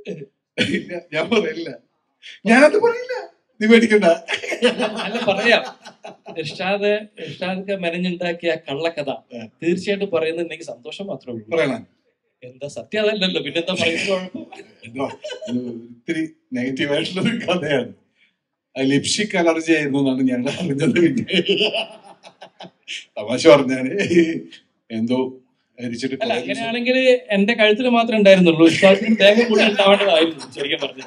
ഇല്ല ഞാൻ പറയില്ല ഞാനത് പറയില്ല നീ പേടിക്കണ്ട അല്ല പറയാം ഇർഷാദ് ഇർഷാദ് മെനഞ്ഞുണ്ടാക്കിയ ആ കള്ളക്കഥ തീർച്ചയായിട്ടും പറയുന്നത് എനിക്ക് സന്തോഷം മാത്രമേ ഉള്ളൂ പറയണം എന്താ സത്യം അതല്ലല്ലോ പിന്നെന്താ പറയുന്നത് കുഴപ്പം എന്തോ, ഇത് ഒത്തിരി നെഗറ്റീവ് ആയിട്ടുള്ള ഒരു കഥയാണ് ലിപ്സ്റ്റിക് അലർജി ആയിരുന്നു എന്നാണ് ഞങ്ങൾ അറിഞ്ഞത് പിന്നെ തമാശ പറഞ്ഞാല് എന്തോ അരിച്ചിട്ട് അല്ല കുറേ ദിവസം- അങ്ങനെയാണെങ്കിൽ എന്റെ കഴുത്തിൽ മാത്രമേ ഉണ്ടായിരുന്നുള്ളൂ ഇഷ്ടാത്തിന് തേങ്ങ കൂടുതൽ ഉണ്ടാവേണ്ടതായിരുന്നു ശരിക്കും പറഞ്ഞു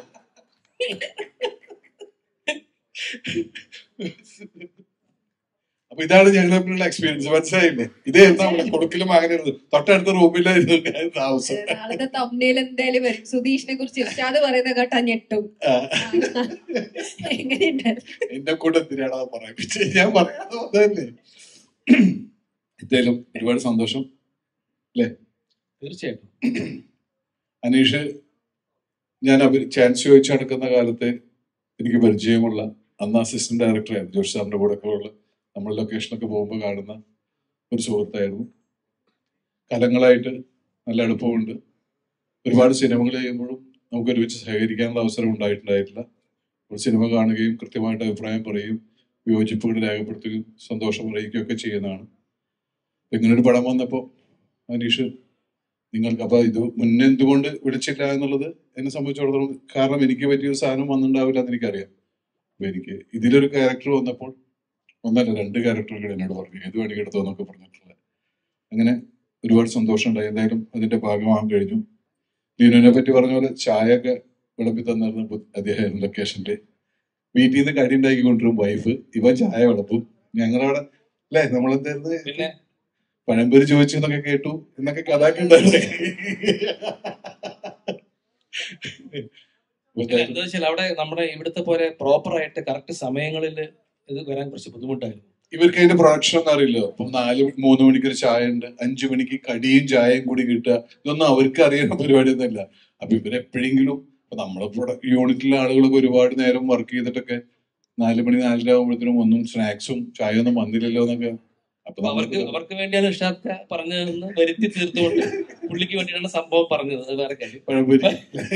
അപ്പൊ ഇതാണ് ഞങ്ങൾ തമ്മിലുള്ള എക്സ്പീരിയൻസ് മനസ്സിലായില്ലേ ഇതായിരുന്നു നമ്മുടെ കൊടുക്കലും അങ്ങനെയായിരുന്നു തൊട്ടടുത്ത റൂമിലായിരുന്നു ഞാൻ താമസം നാളത്തെ തമ്മിൽ എന്തായാലും വരും സുധീഷിനെ കുറിച്ച് ഇർഷാദ് പറയുന്ന കേട്ടാ ഞെട്ടും ആ. എങ്ങനെയുണ്ട് എന്നെ കൊണ്ട് എന്തിനാണ് അത് പറയിപ്പിച്ചത് ഞാൻ പറയാതെ വന്നതല്ലേ എന്തായാലും ഒരുപാട് സന്തോഷം തീർച്ചയായിട്ടും അനീഷ് ഞാൻ അവർ ചാൻസ് ചോദിച്ചു നടക്കുന്ന കാലത്ത് എനിക്ക് പരിചയമുള്ള അന്ന് അസിസ്റ്റന്റ് ഡയറക്ടറായിരുന്നു ജോഷി സാറിന്റെ കൂടെ ഒക്കെ ഉള്ള നമ്മൾ ലൊക്കേഷനൊക്കെ പോകുമ്പോൾ കാണുന്ന ഒരു സുഹൃത്തായിരുന്നു കാലങ്ങളായിട്ട് നല്ല അടുപ്പമുണ്ട് ഒരുപാട് സിനിമകൾ ചെയ്യുമ്പോഴും നമുക്ക് ഒരുമിച്ച് സഹകരിക്കാനുള്ള അവസരം ഉണ്ടായിട്ടുണ്ടായിട്ടില്ല ഒരു സിനിമ കാണുകയും കൃത്യമായിട്ട് അഭിപ്രായം പറയുകയും വിയോജിപ്പുകൾ രേഖപ്പെടുത്തുകയും സന്തോഷം അറിയിക്കുകയും ഒക്കെ ചെയ്യുന്നതാണ് അപ്പൊ ഇങ്ങനൊരു പടം വന്നപ്പോൾ അനീഷ് നിങ്ങൾക്ക് അപ്പൊ ഇത് മുന്നേ എന്തുകൊണ്ട് വിളിച്ചില്ല എന്നുള്ളത് എന്നെ സംബന്ധിച്ചിടത്തോളം കാരണം എനിക്ക് പറ്റിയൊരു സാധനം വന്നിട്ടുണ്ടാവില്ല എന്ന് എനിക്കറിയാം അപ്പൊ എനിക്ക് ഇതിലൊരു ക്യാരക്ടർ വന്നപ്പോൾ ഒന്നല്ല രണ്ട് ക്യാരക്ടറുകൾ എന്നോട് പറഞ്ഞു ഏത് വേണമെങ്കിൽ എടുത്തോ എന്നൊക്കെ പറഞ്ഞിട്ടുള്ള അങ്ങനെ ഒരുപാട് സന്തോഷം ഉണ്ടായി എന്തായാലും അതിന്റെ ഭാഗമാകാൻ കഴിഞ്ഞു ലീനുവിനെ പറ്റി പറഞ്ഞ പോലെ ചായ ഒക്കെ വിളമ്പി തന്നിരുന്ന ബു- അദ്ദേഹം ലൊക്കേഷനില് വീട്ടിൽ നിന്ന് കടി ഉണ്ടാക്കി കൊണ്ടുവരും വൈഫ് ഇവ ചായ വിളമ്പും ഞങ്ങളവിടെ അല്ലേ നമ്മളെന്തായിരുന്നു പിന്നെ പഴംപൊരി ചോദിച്ചു എന്നൊക്കെ കേട്ടു എന്നൊക്കെ കഥാക്കി ഉണ്ടായിരുന്നു ഇല്ല, എന്താ വെച്ചാൽ അവിടെ നമ്മുടെ ഇവിടുത്തെ പോലെ പ്രോപ്പർ ആയിട്ട് കറക്റ്റ് സമയങ്ങളിൽ ഇത് വരാൻ കുറച്ച് ബുദ്ധിമുട്ടായിരുന്നു ഇവർക്ക് അതിന്റെ പ്രൊഡക്ഷൻ ഒന്നും അറിയില്ല ഇപ്പം നാല് മൂന്ന് മണിക്ക് ഒരു ചായ ഉണ്ട് അഞ്ചു മണിക്ക് കടിയും ചായയും കൂടി കിട്ടുക ഇതൊന്നും അവർക്ക് അറിയുന്ന പരിപാടിയൊന്നുമില്ല അപ്പൊ ഇവരെപ്പോഴെങ്കിലും ഇപ്പൊ നമ്മുടെ പ്രൊഡക്ട് യൂണിറ്റിലെ ആളുകളൊക്കെ ഒരുപാട് നേരം വർക്ക് ചെയ്തിട്ടൊക്കെ നാല് മണി നാലര ആകുമ്പോഴത്തേനും ഒന്നും സ്നാക്സും ചായ ഒന്നും വന്നില്ലല്ലോ എന്നൊക്കെ അപ്പൊ അപ്പൊ അവർക്ക് നമുക്ക് അവർക്ക് വേണ്ടിയാണ് ഇഷാദ് പറഞ്ഞതെന്ന് വരുത്തി തീർത്തുകൊണ്ട് പുള്ളിക്ക് വേണ്ടിയിട്ടാണ് സംഭവം പറഞ്ഞത് അത് വേറെ കാര്യം പഴംപൊരി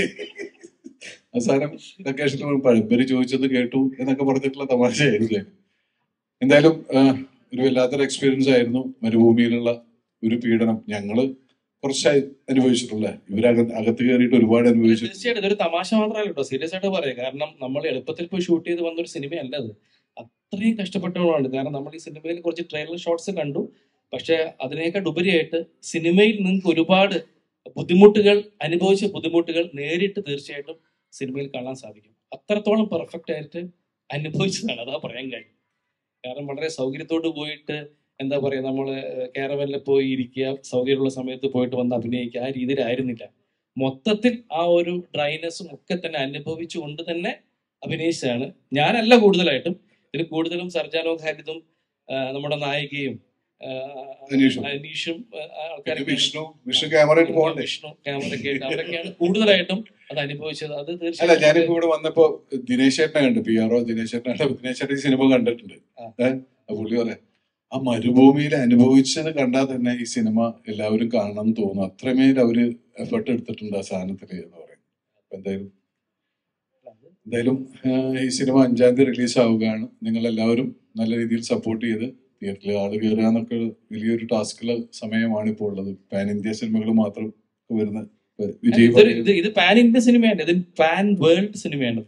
അവസാനം ലൊക്കേഷനിൽ പഴംപൊരി ചോദിച്ചത് കേട്ടു എന്നൊക്കെ പറഞ്ഞിട്ടുള്ള തമാശയായിരുന്നു എന്തായാലും ആ, ഒരു വല്ലാത്തൊരു എക്സ്പീരിയൻസ് ആയിരുന്നു മരുഭൂമിയിലുള്ള ഒരു പീഡനം ഞങ്ങള് കുറച്ചായി അനുഭവിച്ചിട്ടുള്ള ഇവരക അകത്ത് കയറിയിട്ട് ഒരുപാട് അനുഭവിച്ചു തീർച്ചയായിട്ടും ഇതൊരു തമാശ മാത്രമല്ല കേട്ടോ സീരിയസ് ആയിട്ട് പറയാം കാരണം നമ്മൾ എളുപ്പത്തിൽ പോയി ഷൂട്ട് ചെയ്ത് വന്നൊരു സിനിമയല്ല അത് അത്രയും കഷ്ടപ്പെട്ടുള്ളതാണ് കാരണം നമ്മൾ ഈ സിനിമയിൽ കുറച്ച് ട്രെയിലർ ഷോട്ട്സ് കണ്ടു പക്ഷെ അതിനേക്കാൾ ഉപരിയായിട്ട് സിനിമയിൽ നിങ്ങൾക്ക് ഒരുപാട് ബുദ്ധിമുട്ടുകൾ അനുഭവിച്ച ബുദ്ധിമുട്ടുകൾ നേരിട്ട് തീർച്ചയായിട്ടും സിനിമയിൽ കാണാൻ സാധിക്കും അത്രത്തോളം പെർഫെക്റ്റ് ആയിട്ട് അനുഭവിച്ചതാണ് അതാ പറയാൻ കാര്യം കാരണം വളരെ സൗകര്യത്തോട് പോയിട്ട് എന്താ പറയാ നമ്മള് കാരവനിൽ പോയി ഇരിക്കുക സൗകര്യമുള്ള സമയത്ത് പോയിട്ട് വന്ന് അഭിനയിക്കുക ആ രീതിയിലായിരുന്നില്ല മൊത്തത്തിൽ ആ ഒരു ഡ്രൈനെസ്സും ഒക്കെ തന്നെ അനുഭവിച്ചുകൊണ്ട് തന്നെ അഭിനയിച്ചതാണ് ഞാനല്ല കൂടുതലായിട്ടും ഇതിൽ കൂടുതലും സർജാനോ ഖാലിദും ആ, നമ്മുടെ നായികയും ആ, അനീഷും. അനീഷും ആ, പിന്നെ ആൾക്കാരൊക്കെയാണ് വിഷ്ണു വിഷ്ണു ക്യാമറ ആയിട്ട് പോകണ്ടേ വിഷ്ണു ക്യാമറ ഒക്കെ ആയിട്ട് അവരൊക്കെയാണ് കൂടുതലായിട്ടും അത് അനുഭവിച്ചത് അത് അല്ല തീർച്ചയായിട്ടും ഞാനിപ്പോ ഇവിടെ വന്നപ്പോ ദിനേശ് ചേട്ടനെ കണ്ടു പി ആർ ഒ ദിനേശ് ചേട്ടനെ കണ്ടു ദിനേശ് ചേട്ടൻ ഈ സിനിമ കണ്ടിട്ടുണ്ട് ആ. ഏഹ് അപ്പൊ പുള്ളി പറയാം ആ മരുഭൂമിയിൽ അനുഭവിച്ചത് കണ്ടാൽ തന്നെ ഈ സിനിമ എല്ലാവരും കാണണം എന്ന് തോന്നും അത്രമേൽ അവര് എഫർട്ട് എടുത്തിട്ടുണ്ട് ആ സാധനത്തില് എന്ന് പറയും അപ്പൊ എന്തായാലും എന്തായാലും ആഹ് ഈ സിനിമ അഞ്ചാം തീയതി റിലീസ് ആവുകയാണ് നിങ്ങൾ എല്ലാവരും നല്ല രീതിയിൽ സപ്പോർട്ട് ചെയ്ത് തിയേറ്ററിൽ ആള് കയറുക എന്നൊക്കെ വലിയൊരു ടാസ്കുള്ള സമയമാണ് ഇപ്പോൾ ഉള്ളത് പാൻ ഇന്ത്യ സിനിമകൾ മാത്രം വരുന്ന ഇപ്പൊ വിജയ് ഇതൊരു- പറയുന്നത് ഇത് ഇത് പാൻ ഇന്ത്യ സിനിമയാണ് ഇത് പാൻ വേൾഡ് സിനിമയാണ്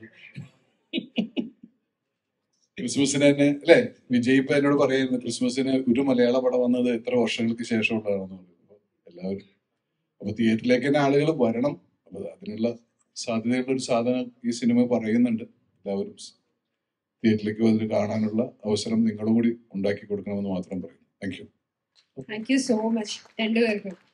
ക്രിസ്മസിന് തന്നെ അല്ലെ വിജയ് ഇപ്പൊ എന്നോട് പറയുന്നു ക്രിസ്മസിന് ഒരു മലയാള പടം വന്നത് എത്ര വർഷങ്ങൾക്ക് ശേഷമുള്ളതാണെന്ന് പറയുന്നത് എല്ലാവരും അപ്പൊ തിയേറ്ററിലേക്ക് തന്നെ ആളുകൾ വരണം അപ്പൊ അതിനുള്ള സാധ്യതയുള്ള ഒരു സാധനം ഈ സിനിമ പറയുന്നുണ്ട് എല്ലാവരും തിയേറ്ററിലേക്ക് വന്നിട്ട് കാണാനുള്ള അവസരം നിങ്ങളും കൂടി ഉണ്ടാക്കി കൊടുക്കണമെന്ന് മാത്രം പറയും thank you thank you so much രണ്ടുപേർക്കും